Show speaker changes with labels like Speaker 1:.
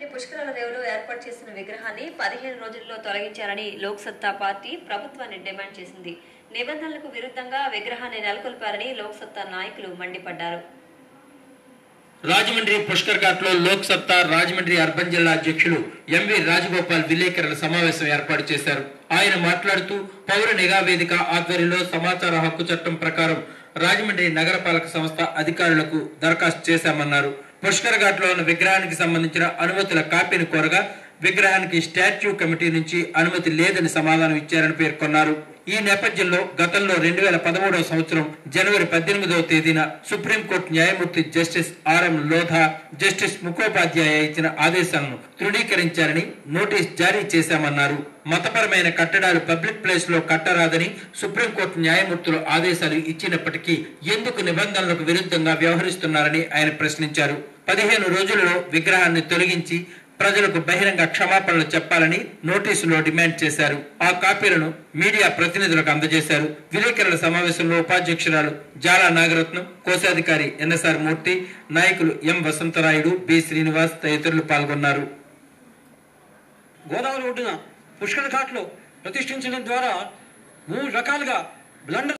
Speaker 1: పుష్కరాల రేవులో ఏర్పాటు చేసిన విగ్రహాన్ని పదిహేను రోజుల్లో తొలగించాలని లోక్ సత్తా పార్టీ ప్రభుత్వాన్ని డిమాండ్ చేసింది నిబంధనలకు విరుద్ధంగా విగ్రహాన్ని నెలకొల్పారని లోక్ సత్తా నాయకులు మండిపడ్డారు
Speaker 2: రాజమండ్రి పుష్కర్ ఘాట్ లో లోక్ సత్తా రాజమండ్రి అర్బన్ జిల్లా అధ్యక్షులు ఎంవి రాజగోపాల్ విలేకరుల సమావేశం ఏర్పాటు చేశారు ఆయన మాట్లాడుతూ పౌర నిఘా వేదిక ఆధ్వర్యంలో సమాచార హక్కు చట్టం ప్రకారం రాజమండ్రి నగరపాలక సంస్థ అధికారులకు దరఖాస్తు చేశామన్నారు పుష్కర్ ఘాట్ లో ఉన్న విగ్రహానికి సంబంధించిన అనుమతుల కాపీని కోరగా విగ్రహానికి స్టాచ్యూ కమిటీ నుంచి అనుమతి లేదని సమాధానం ఇచ్చారని పేర్కొన్నారు ఈ నేపథ్యంలో గతంలో రెండు వేల పదమూడవ సంవత్సరం జనవరి పద్దెనిమిదవ తేదీన సుప్రీంకోర్టు న్యాయమూర్తి justice RM Lodha justice Mukhopadhyay ఇచ్చిన ఆదేశాలను తృణీకరించారని నోటీస్ జారీ చేశామన్నారు మతపరమైన కట్టడాలు పబ్లిక్ ప్లేస్ లో కట్టరాదని సుప్రీంకోర్టు న్యాయమూర్తులు ఆదేశాలు ఇచ్చినప్పటికీ ఎందుకు నిబంధనలకు విరుద్ధంగా వ్యవహరిస్తున్నారని ఆయన ప్రశ్నించారు పదిహేను రోజులలో విగ్రహాన్ని తొలగించి ప్రజలకు బహిరంగ క్షమాపణలు చెప్పాలని నోటీసులో డిమాండ్ చేశారు ఆ కాపీలను మీడియా ప్రతినిధులకు అందజేశారు విలేకరుల సమావేశంలో ఉపాధ్యక్షురాలు జాలా నాగరత్నం కోశాధికారి ఎన్ఎస్ఆర్ మూర్తి నాయకులు ఎం వసంతరాయుడు బి శ్రీనివాస్ తదితరులు పాల్గొన్నారు
Speaker 3: గోదావరి ఒడ్డున పుష్కర ఘాట్లో ప్రతిష్ఠించడం ద్వారా మూడు రకాలుగా బ్లండర్